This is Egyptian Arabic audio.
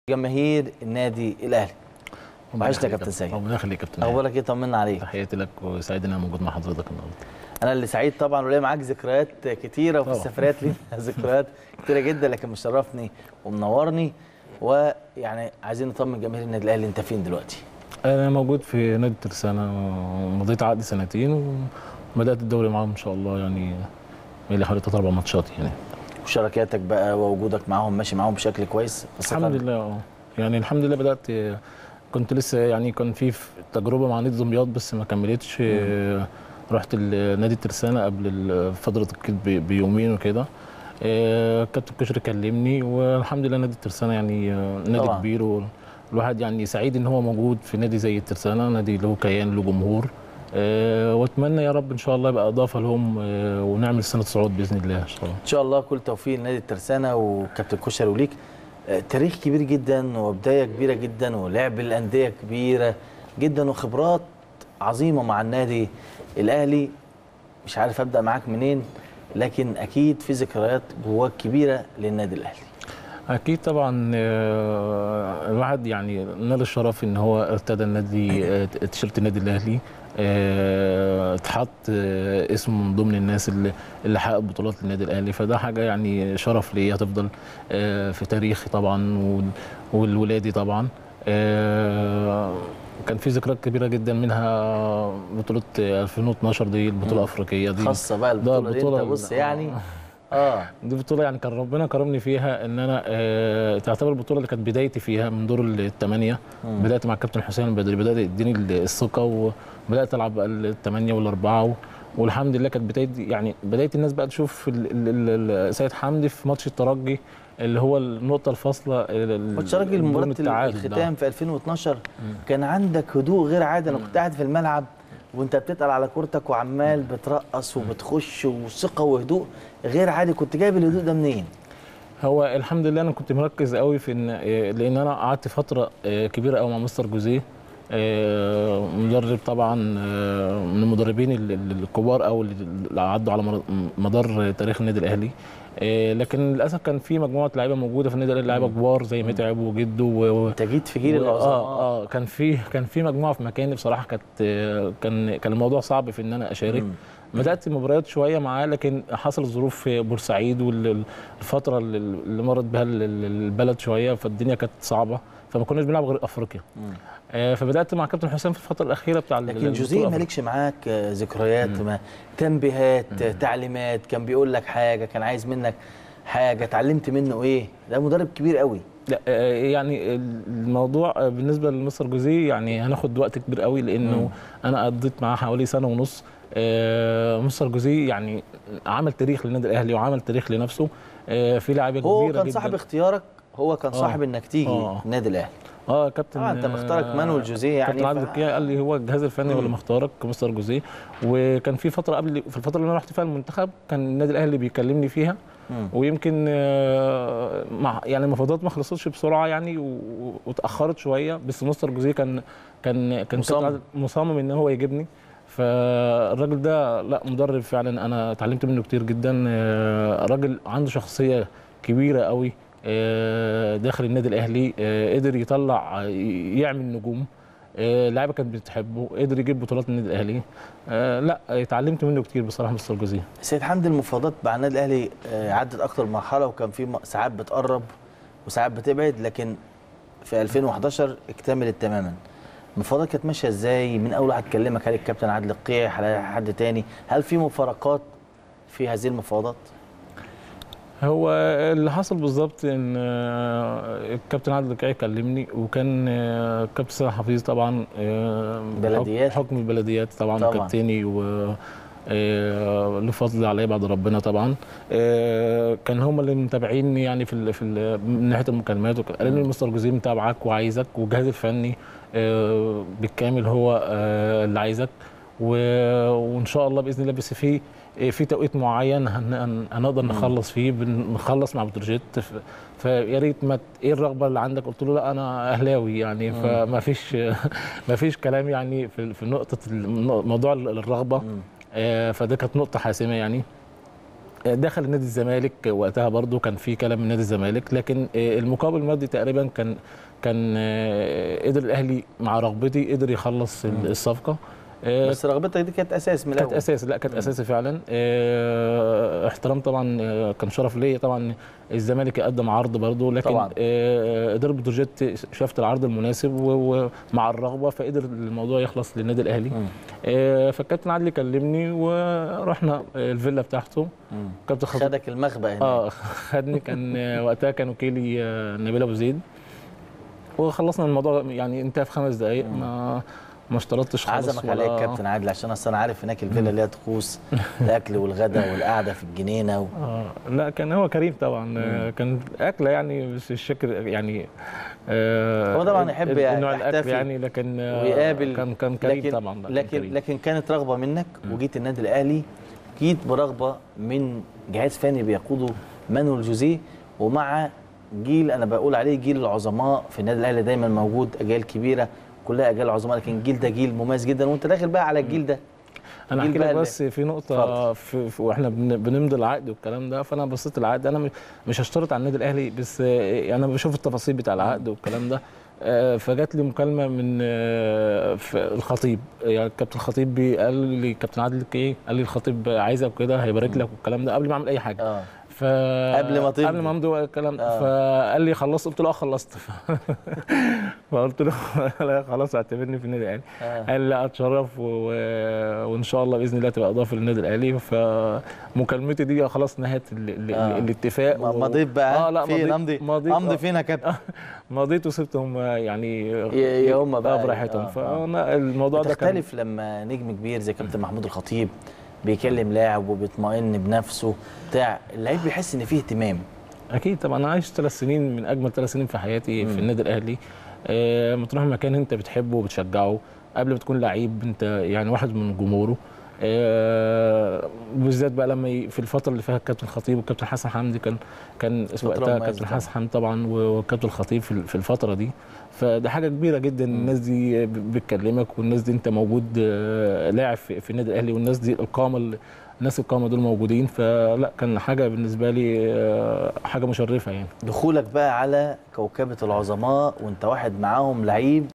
جماهير النادي الاهلي وحشتك يا كابتن سيد ربنا يخليك يا كابتن اخبارك ايه طمنا عليك تحياتي لك وسعيد ان انا موجود مع حضرتك النهارده انا اللي سعيد طبعا وليا معاك ذكريات كتيره وفي طبعا. السفريات لينا ذكريات كتيره جدا لكن مشرفني ومنورني ويعني عايزين نطمن جماهير النادي الاهلي انت فين دلوقتي انا موجود في نادي ترسانة ومضيت عقد سنتين وبدات الدوري معاهم ان شاء الله يعني بقالي حوالي ثلاث اربع ماتشات يعني وشراكاتك بقى ووجودك معاهم ماشي معاهم بشكل كويس خاصة الحمد لله اه يعني الحمد لله بدات كنت لسه يعني كان في تجربه مع نادي دمياط بس ما كملتش رحت نادي ترسانة قبل ال- فتره الكيد ب- بيومين وكده آه، كابتن كشري كلمني والحمد لله نادي الترسانة يعني آه، نادي طبعا. كبير والواحد يعني سعيد ان هو موجود في نادي زي الترسانة نادي له كيان له جمهور آه، واتمنى يا رب ان شاء الله يبقى اضافه لهم آه، ونعمل سنه صعود باذن الله ان شاء الله ان شاء الله كل توفيق لنادي الترسانة وكابتن كشري وليك آه، تاريخ كبير جدا وبدايه كبيره جدا ولعب الانديه كبيره جدا وخبرات عظيمه مع النادي الاهلي مش عارف ابدا معاك منين لكن اكيد في ذكريات جواك كبيره للنادي الاهلي اكيد طبعا آه، الواحد يعني نال الشرف ان هو ارتدى النادي آه، تيشيرت النادي الاهلي آه، اتحط آه، اسمه من ضمن الناس اللي اللي حقق بطولات للنادي الاهلي فده حاجه يعني شرف ليا هتفضل آه، في تاريخي طبعا وال- والولادي طبعا آه، كان في ذكريات كبيره جدا منها بطوله 2012 دي البطوله الافريقيه دي خاصه بقى ده البطوله دي انت بص آه. يعني اه دي بطولة يعني كان ربنا كرمني فيها ان انا آه تعتبر البطولة اللي كانت بدايتي فيها من دور الثمانية مم. بدأت مع الكابتن حسين البدري بدأت يديني الثقة وبدأت العب بقى الثمانية والأربعة و- والحمد لله كانت بداية يعني بداية الناس بقى تشوف ال- ال- ال- سيد حمدي في ماتش الترجي اللي هو النقطة الفاصلة ال- ماتش راجل ال- مباراه التعادل. الختام في 2012 كان عندك هدوء غير عادي انا كنت قاعد في الملعب وانت بتتقل على كورتك وعمال بترقص وبتخش وثقه وهدوء غير عادي كنت جايب الهدوء ده منين؟ هو الحمد لله انا كنت مركز قوي في ان إيه، لان انا قعدت فتره إيه، كبيره قوي مع مستر جوزيه إيه، مدرب طبعا آه، من المدربين ال- ال- الكبار او اللي عدوا على مر- مدار تاريخ النادي الاهلي إيه، لكن للاسف كان في مجموعه لعيبه موجوده في النادي الاهلي لعيبه كبار زي متعب وجده و- و- انت جيت في جيل و- العظماء اه اه كان في كان في مجموعه في مكاني بصراحه كانت آه، كان كان الموضوع صعب في ان انا اشارك مم. بدات مباريات شويه معاه لكن حصل ظروف في بورسعيد والفتره اللي اللي مرت بها ال- ال- البلد شويه فالدنيا كانت صعبه فما كناش بنلعب غير افريقيا مم. آه، فبدات مع كابتن حسام في الفتره الاخيره بتاع ال- لكن البطولة جوزيه الأفريقية. مالكش معاك آه، ذكريات ما تنبيهات آه، تعليمات كان بيقول لك حاجه كان عايز منك حاجه اتعلمت منه ايه ده مدرب كبير قوي لا آه، يعني الموضوع آه، بالنسبه لمستر جوزيه يعني هناخد وقت كبير قوي لانه مم. انا قضيت معاه حوالي سنه ونص آه، مستر جوزيه يعني عمل تاريخ للنادي الاهلي وعمل تاريخ لنفسه آه، في لاعيبه هو كبيره كان جدا صاحب اختيارك هو كان آه. صاحب انك تيجي آه. النادي الاهلي اه كابتن اه انت مختارك مانويل جوزيه يعني كابتن عادل ف- الكيا قال لي هو الجهاز الفني هو اللي مم. مختارك كمستر جوزيه وكان في فتره قبل في الفتره اللي انا رحت فيها المنتخب كان النادي الاهلي بيكلمني فيها مم. ويمكن آه، مع يعني المفاوضات ما خلصتش بسرعه يعني و- واتاخرت شويه بس مستر جوزيه كان كان كان مصمم. كابتن عادل مصمم ان هو يجيبني فالراجل ده لا مدرب فعلا انا اتعلمت منه كتير جدا آه، راجل عنده شخصيه كبيره قوي آه، داخل النادي الاهلي آه، قدر يطلع يعمل نجوم آه، اللعيبه كانت بتحبه قدر يجيب بطولات النادي الاهلي آه، لا اتعلمت منه كتير بصراحه مستر جوزيه سيد حمدي المفاوضات مع النادي الاهلي آه، عدت اكتر من مرحله وكان في م- ساعات بتقرب وساعات بتبعد لكن في 2011 اكتملت تماما المفاوضات كانت ماشيه ازاي من اول واحد كلمك هل الكابتن عادل القيح هل حد تاني هل في مفارقات في هذه المفاوضات هو اللي حصل بالظبط ان آه، الكابتن عادل الكعي كلمني وكان آه، الكابتن سيد حفيظ طبعا آه، بلديات. حكم حكم البلديات طبعا, طبعاً. كابتني و آه، له فضل عليا بعد ربنا طبعا آه، كان هم اللي متابعيني يعني في ال في ال من ناحيه المكالمات وك- قالوا لي مستر جوزيه متابعك وعايزك والجهاز الفني آه، بالكامل هو آه، اللي عايزك و- وان شاء الله باذن الله بس في في توقيت معين هن- هن- هنقدر نخلص فيه بنخلص مع بتروجيت ف- فيا ريت ما ت- ايه الرغبه اللي عندك قلت له لا انا اهلاوي يعني فما فيش ما فيش كلام يعني في في نقطه الم- موضوع الرغبه مم. آه، فده كانت نقطه حاسمه يعني دخل نادي الزمالك وقتها برضو كان في كلام من نادي الزمالك لكن آه، المقابل المادي تقريبا كان كان آه، قدر الاهلي مع رغبتي قدر يخلص ال- الصفقه آه، بس رغبتك دي كانت اساس من كانت الاول اساسي لا كانت اساسي فعلا آه، احترام طبعا آه، كان شرف ليا طبعا الزمالك يقدم عرض برضه لكن طبعاً. آه، اداره بتروجيت شافت العرض المناسب و- ومع الرغبه فقدر الموضوع يخلص للنادي الاهلي مم. آه، فالكابتن عادل كلمني ورحنا الفيلا بتاعته مم. كابتن خطيب خدك المخبأ هناك اه خدني كان آه، وقتها كان وكيلي آه، نبيل ابو زيد وخلصنا الموضوع يعني انتهى في خمس دقائق ما ما اشترطتش خالص عزمك ولا- عليك كابتن عادل عشان اصل انا عارف هناك الفيلا اللي هي طقوس الاكل والغداء والقعده في الجنينه و... آه لا كان هو كريم طبعا آه كان اكله يعني بس الشكر يعني آه هو طبعاً يحب ال- يعني نوع الاكل يحتفي يعني لكن آه ويقابل كان كان كريم لكن طبعا لا، كان لكن كريم. لكن كانت رغبه منك وجيت النادي الاهلي جيت برغبه من جهاز فني بيقوده مانويل جوزيه ومع جيل انا بقول عليه جيل العظماء في النادي الاهلي دايما موجود اجيال كبيره كلها اجيال عظماء لكن الجيل ده جيل مميز جدا وانت داخل بقى على الجيل ده انا جيل احكي بقى لك اللي- بس في نقطه في, في واحنا بن- بنمضي العقد والكلام ده فانا بصيت العقد انا مش- مش هشترط على النادي الاهلي بس آه، انا بشوف التفاصيل بتاع العقد والكلام ده آه، فجات لي مكالمه من آه، في الخطيب يعني كابتن الخطيب بي- قال لي كابتن عادل ايه قال لي الخطيب عايزك وكده هيبارك لك والكلام ده قبل ما اعمل اي حاجه اه ف قبل ما تمضي. قبل ما امضي الكلام آه. فقال لي خلصت قلت له اه خلصت فقلت له لا خلاص اعتبرني في النادي الاهلي آه. قال لي لا اتشرف و... وان شاء الله باذن الله تبقى اضافه للنادي الاهلي فمكالمتي دي خلاص نهت ال... ال... آه. الاتفاق ما- مضيت بقى اه لا فين مضيت امضي مضيت امضي آه. فين يا كابتن مضيت وسبتهم يعني يا- يا هم بقى. اه براحتهم آه، آه. فانا الموضوع ده كان بتختلف لما نجم كبير زي كابتن محمود الخطيب بيكلم لاعب وبيطمئن بنفسه بتاع اللعيب بيحس ان فيه اهتمام اكيد طبعا انا عايش ثلاث سنين من اجمل ثلاث سنين في حياتي في النادي الاهلي آه، لما تروح مكان انت بتحبه وبتشجعه قبل ما تكون لعيب انت يعني واحد من جمهوره آه، بالذات بقى لما ي- في الفتره اللي فيها الكابتن خطيب والكابتن حسن حمدي كان كان فترة وقتها مميزة كابتن طبعاً. حسن حمدي طبعا والكابتن الخطيب في في الفتره دي فده حاجه كبيره جدا الناس دي ب- بتكلمك والناس دي انت موجود آه، لاعب في في النادي الاهلي والناس دي القامه ال- الناس القامه دول موجودين فلا كان حاجه بالنسبه لي آه، حاجه مشرفه يعني دخولك بقى على كوكبه العظماء وانت واحد معاهم لعيب